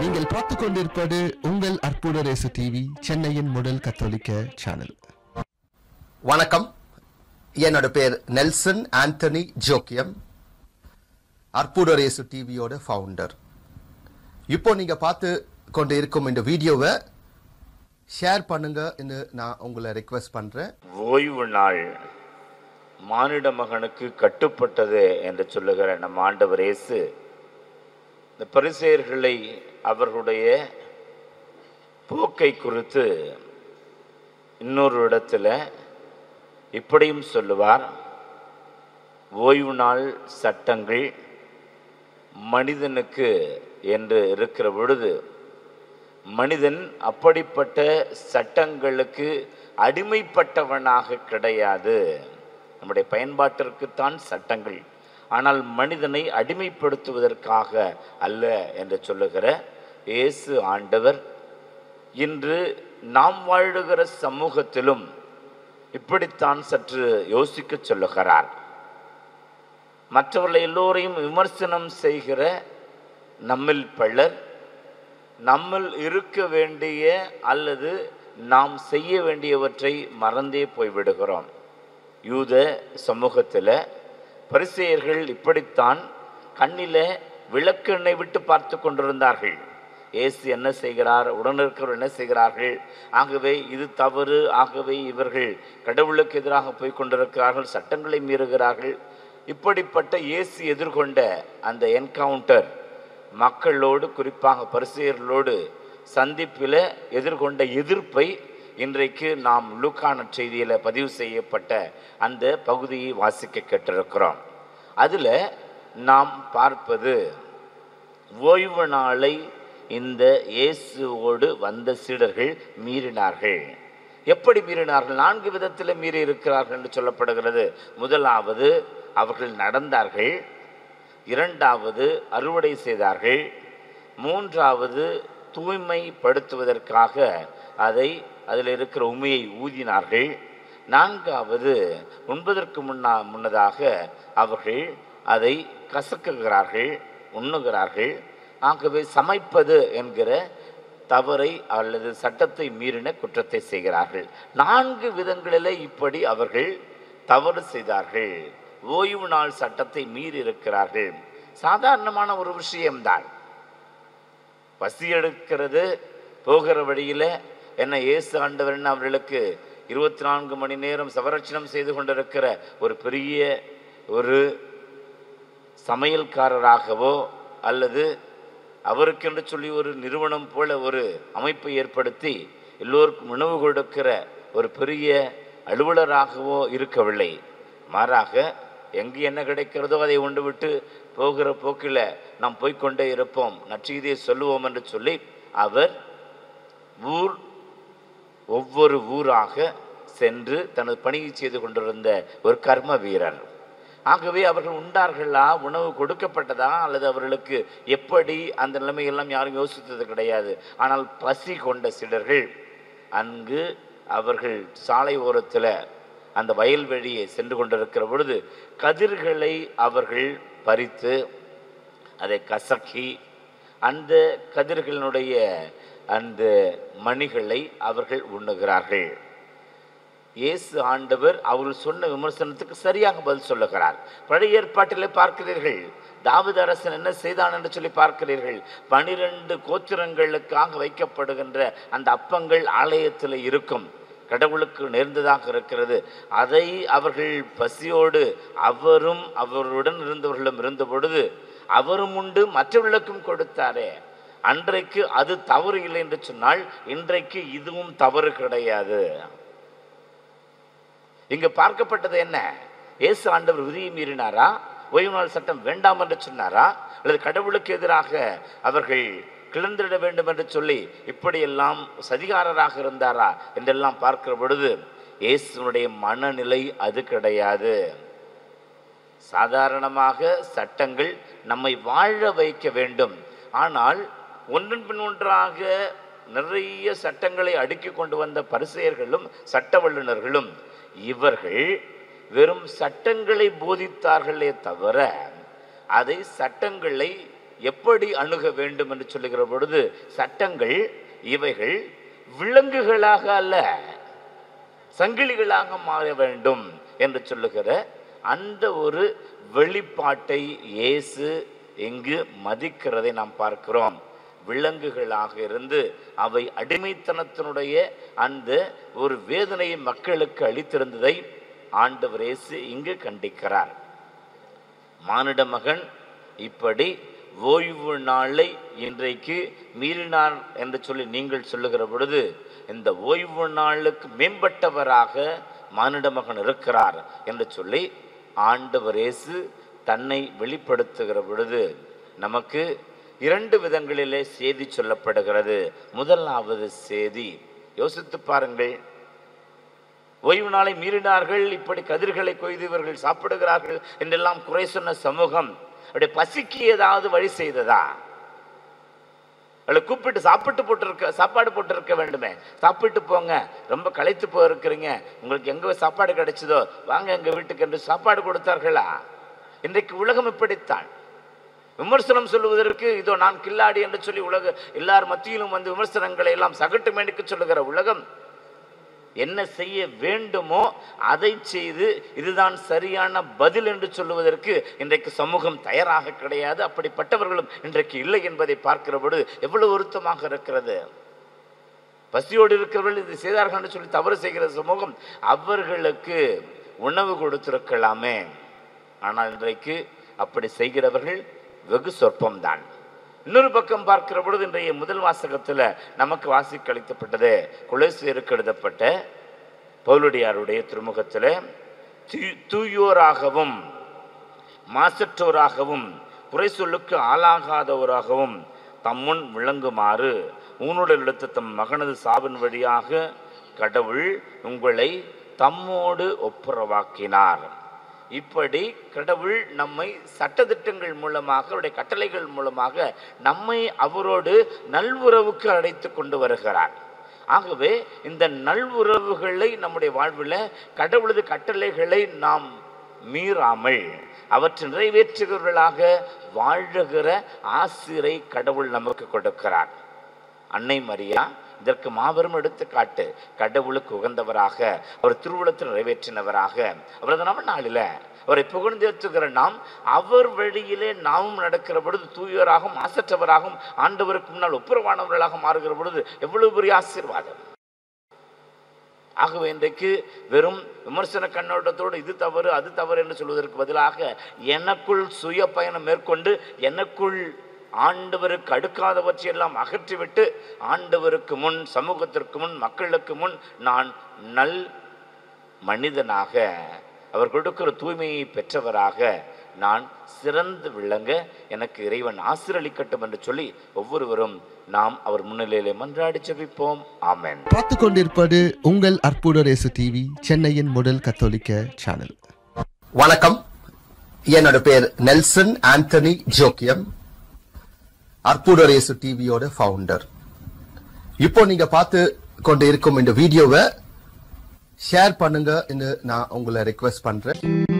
நீங்கள் பார்த்து கொண்டிருப்பது உங்கள் அற்புத ரேசு டிவி சென்னையின் முதல் கத்தோலிக்க சேனல் வணக்கம் என்னோட பேர் நெல்சன் ஆண்டனி ஜோக்கியம் அற்புதரேசு டிவியோட ஃபவுண்டர் இப்போ நீங்க பார்த்து கொண்டு இருக்கும் இந்த வீடியோவை ஷேர் பண்ணுங்கன்னு நான் உங்களை ரெக்வெஸ்ட் பண்றேன் ஓய்வு நாள் மானிட மகனுக்கு கட்டுப்பட்டது என்று சொல்லுகிற நம் ஆண்டவர் இயேசு இந்த பரிசெயர்களை அவர்களுடைய போக்கை குறித்து இன்னொரு இடத்துல இப்படியும் சொல்லுவார் ஓய்வு நாள் சட்டங்கள் மனிதனுக்கு என்று இருக்கிற பொழுது மனிதன் அப்படிப்பட்ட சட்டங்களுக்கு அடிமைப்பட்டவனாக கிடையாது நம்முடைய பயன்பாட்டிற்குத்தான் சட்டங்கள் ஆனால் மனிதனை அடிமைப்படுத்துவதற்காக அல்ல என்று சொல்லுகிற இயேசு ஆண்டவர் இன்று நாம் வாழுகிற சமூகத்திலும் இப்படித்தான் சற்று யோசிக்க சொல்லுகிறார் மற்றவர்களை எல்லோரையும் விமர்சனம் செய்கிற நம்மில் பலர் நம்மில் இருக்க வேண்டிய அல்லது நாம் செய்ய வேண்டியவற்றை மறந்தே போய்விடுகிறோம் யூத சமூகத்தில் பரிசெயர்கள் இப்படித்தான் கண்ணில விளக்கெண்ணை விட்டு பார்த்து கொண்டிருந்தார்கள் இயேசு என்ன செய்கிறார் உடனிருக்கிறவர் என்ன செய்கிறார்கள் ஆகவே இது தவறு ஆகவே இவர்கள் கடவுளுக்கு எதிராக போய் கொண்டிருக்கிறார்கள் சட்டங்களை மீறுகிறார்கள் இப்படிப்பட்ட இயேசு எதிர்கொண்ட அந்த என்கவுண்டர் மக்களோடு குறிப்பாக பரிசெயர்களோடு சந்திப்பில் எதிர்கொண்ட எதிர்ப்பை இன்றைக்கு நாம் லூக்கான செய்தியில் பதிவு செய்யப்பட்ட அந்த பகுதியை வாசிக்க கேட்டிருக்கிறோம் அதில் நாம் பார்ப்பது ஓய்வு நாளை இந்த இயேசுவோடு வந்த சீடர்கள் மீறினார்கள் எப்படி மீறினார்கள் நான்கு விதத்தில் மீறி இருக்கிறார்கள் என்று சொல்லப்படுகிறது முதலாவது அவர்கள் நடந்தார்கள் இரண்டாவது அறுவடை செய்தார்கள் மூன்றாவது தூய்மைப்படுத்துவதற்காக அதை அதில் இருக்கிற உமையை ஊதினார்கள் நான்காவது உண்பதற்கு முன்னா முன்னதாக அவர்கள் அதை கசக்குகிறார்கள் உண்ணுகிறார்கள் ஆகவே சமைப்பது என்கிற தவறை அல்லது சட்டத்தை மீறின குற்றத்தை செய்கிறார்கள் நான்கு விதங்களிலே இப்படி அவர்கள் தவறு செய்தார்கள் ஓய்வு நாள் சட்டத்தை மீறி இருக்கிறார்கள் சாதாரணமான ஒரு விஷயம்தான் பசி எடுக்கிறது போகிற வழியில் என்ன இயேசு ஆண்டவர்னு அவர்களுக்கு இருபத்தி நான்கு மணி நேரம் சவரட்சணம் செய்து கொண்டிருக்கிற ஒரு பெரிய ஒரு சமையல்காரராகவோ அல்லது அவருக்கென்று சொல்லி ஒரு நிறுவனம் போல ஒரு அமைப்பை ஏற்படுத்தி எல்லோருக்கும் உணவு கொடுக்கிற ஒரு பெரிய அலுவலராகவோ இருக்கவில்லை மாறாக எங்கு என்ன கிடைக்கிறதோ அதை உண்டு விட்டு போகிற போக்கில் நாம் போய்க்கொண்டே இருப்போம் நற்செய்தியை சொல்லுவோம் என்று சொல்லி அவர் ஊர் ஒவ்வொரு ஊராக சென்று தனது பணியை செய்து கொண்டிருந்த ஒரு கர்ம வீரர் ஆகவே அவர்கள் உண்டார்களா உணவு கொடுக்கப்பட்டதா அல்லது அவர்களுக்கு எப்படி அந்த நிலைமையெல்லாம் யாரும் யோசித்தது கிடையாது ஆனால் பசி கொண்ட சிலர்கள் அங்கு அவர்கள் சாலை ஓரத்தில் அந்த வயல்வெளியை சென்று கொண்டிருக்கிற பொழுது கதிர்களை அவர்கள் பறித்து அதை கசக்கி அந்த கதிர்களினுடைய அந்த மணிகளை அவர்கள் உண்ணுகிறார்கள் இயேசு ஆண்டவர் அவர்கள் சொன்ன விமர்சனத்துக்கு சரியாக பதில் சொல்லுகிறார் பழைய ஏற்பாட்டிலே பார்க்கிறீர்கள் தாவித அரசன் என்ன செய்தான் என்று சொல்லி பார்க்கிறீர்கள் பனிரெண்டு கோத்திரங்களுக்காக வைக்கப்படுகின்ற அந்த அப்பங்கள் ஆலயத்தில் இருக்கும் கடவுளுக்கு நேர்ந்ததாக இருக்கிறது அதை அவர்கள் பசியோடு அவரும் அவருடன் இருந்தவர்களும் இருந்த பொழுது அவரும் உண்டு மற்றவர்களுக்கும் கொடுத்தாரே அன்றைக்கு அது தவறு இல்லை என்று சொன்னால் இன்றைக்கு இதுவும் தவறு கிடையாது இங்கு பார்க்கப்பட்டது என்ன இயேசு ஆண்டவர் விதியை மீறினாரா ஓய்வு நாள் சட்டம் வேண்டாம் என்று சொன்னாரா அல்லது கடவுளுக்கு எதிராக அவர்கள் கிளர்ந்திட வேண்டும் என்று சொல்லி இப்படியெல்லாம் சதிகாரராக இருந்தாரா என்றெல்லாம் பார்க்கிற பொழுது இயேசுனுடைய மனநிலை அது கிடையாது சாதாரணமாக சட்டங்கள் நம்மை வாழ வைக்க வேண்டும் ஆனால் ஒன்றன் பின் ஒன்றாக நிறைய சட்டங்களை அடுக்கி கொண்டு வந்த பரிசெயர்களும் சட்ட வல்லுநர்களும் இவர்கள் வெறும் சட்டங்களை போதித்தார்களே தவிர அதை சட்டங்களை எப்படி அணுக வேண்டும் என்று சொல்லுகிற பொழுது சட்டங்கள் இவைகள் விலங்குகளாக அல்ல சங்கிலிகளாக மாற வேண்டும் என்று சொல்லுகிற அந்த ஒரு வெளிப்பாட்டை இயேசு இங்கு மதிக்கிறதை நாம் பார்க்கிறோம் விலங்குகளாக இருந்து அவை அடிமைத்தனத்தினுடைய அந்த ஒரு வேதனையை மக்களுக்கு அளித்திருந்ததை ஆண்டவர் இயேசு இங்கு கண்டிக்கிறார் மானிட மகன் இப்படி ஓய்வு நாளை இன்றைக்கு மீறினார் என்று சொல்லி நீங்கள் சொல்லுகிற பொழுது இந்த ஓய்வு நாளுக்கு மேம்பட்டவராக மானிட மகன் இருக்கிறார் என்று சொல்லி ஆண்டவர் இயேசு தன்னை வெளிப்படுத்துகிற பொழுது நமக்கு இரண்டு விதங்களிலே செய்தி சொல்லப்படுகிறது முதலாவது செய்தி யோசித்து பாருங்கள் ஓய்வு நாளை மீறினார்கள் இப்படி கதிர்களை கொய்து இவர்கள் சாப்பிடுகிறார்கள் என்றெல்லாம் குறை சொன்ன சமூகம் அப்படி பசிக்கு ஏதாவது வழி செய்ததா அவளை கூப்பிட்டு சாப்பிட்டு போட்டிருக்க சாப்பாடு போட்டிருக்க வேண்டுமே சாப்பிட்டு போங்க ரொம்ப களைத்து போயிருக்கிறீங்க உங்களுக்கு எங்க சாப்பாடு கிடைச்சதோ வாங்க எங்க வீட்டுக்கு என்று சாப்பாடு கொடுத்தார்களா இன்றைக்கு உலகம் இப்படித்தான் விமர்சனம் சொல்லுவதற்கு இதோ நான் கில்லாடி என்று சொல்லி உலக எல்லார் மத்தியிலும் வந்து விமர்சனங்களை எல்லாம் சகட்டு மேனிக்க சொல்லுகிற உலகம் என்ன செய்ய வேண்டுமோ அதை செய்து இதுதான் சரியான பதில் என்று சொல்லுவதற்கு இன்றைக்கு சமூகம் தயாராக கிடையாது அப்படிப்பட்டவர்களும் இன்றைக்கு இல்லை என்பதை பார்க்கிற பொழுது எவ்வளவு வருத்தமாக இருக்கிறது பசியோடு இருக்கிறவர்கள் இது செய்தார்கள் என்று சொல்லி தவறு செய்கிற சமூகம் அவர்களுக்கு உணவு கொடுத்திருக்கலாமே ஆனால் இன்றைக்கு அப்படி செய்கிறவர்கள் வெகு சொற்பம்தான் இன்னொரு பக்கம் பார்க்கிற பொழுது இன்றைய முதல் வாசகத்தில் நமக்கு வாசிக்க அளிக்கப்பட்டது குலேசியருக்கு எழுதப்பட்ட பவுலடியாருடைய திருமுகத்தில் தூ- தூயோராகவும் மாசற்றோராகவும் குறை சொல்லுக்கு ஆளாகாதவராகவும் தம்முன் விளங்குமாறு ஊனுடல் எடுத்த தம் மகனது சாவின் வழியாக கடவுள் உங்களை தம்மோடு ஒப்புரவாக்கினார் இப்படி கடவுள் நம்மை சட்டதிட்டங்கள் மூலமாக அவருடைய கட்டளைகள் மூலமாக நம்மை அவரோடு நல்வுறவுக்கு அழைத்து கொண்டு வருகிறார் ஆகவே இந்த நல்வுறவுகளை நம்முடைய வாழ்வில் கடவுளது கட்டளைகளை நாம் மீறாமல் அவற்றை நிறைவேற்றுகிறவர்களாக வாழுகிற ஆசிரை கடவுள் நமக்கு கொடுக்கிறார் அன்னை மரியா இதற்கு மாபெரும் எடுத்துக்காட்டு கடவுளுக்கு உகந்தவராக அவர் திருவுளத்தில் நிறைவேற்றினவராக அவரது நவ நாளில் அவரை புகழ்ந்தேற்றுகிற நாம் அவர் வழியிலே நாமும் நடக்கிற பொழுது தூயவராகவும் மாசற்றவராகவும் ஆண்டவருக்கு முன்னால் ஒப்புரவானவர்களாக மாறுகிற பொழுது எவ்வளவு பெரிய ஆசீர்வாதம் ஆகவே இன்றைக்கு வெறும் விமர்சன கண்ணோட்டத்தோடு இது தவறு அது தவறு என்று சொல்வதற்கு பதிலாக எனக்குள் சுய பயணம் மேற்கொண்டு எனக்குள் ஆண்டவருக்கு அடுக்காதவற்றையெல்லாம் அகற்றிவிட்டு ஆண்டவருக்கு முன் சமூகத்திற்கு முன் மக்களுக்கு முன் நான் நல் மனிதனாக அவர் கொடுக்கிற தூய்மையை பெற்றவராக நான் சிறந்து விளங்க எனக்கு இறைவன் ஆசிரளிக்கட்டும் என்று சொல்லி ஒவ்வொருவரும் நாம் அவர் முன்னிலையிலே மன்றாடி ஜெபிப்போம் ஆமென் பார்த்து கொண்டிருப்பது உங்கள் அற்புத ரேசு டிவி சென்னையின் முதல் கத்தோலிக்க சேனல் வணக்கம் என்னோட பேர் நெல்சன் ஆண்டனி ஜோக்கியம் அற்புதரேசு டிவியோட ஃபவுண்டர் இப்போ நீங்க பார்த்து கொண்டு இருக்கும் இந்த வீடியோவை ஷேர் பண்ணுங்க நான் உங்களை ரெக்வெஸ்ட் பண்றேன்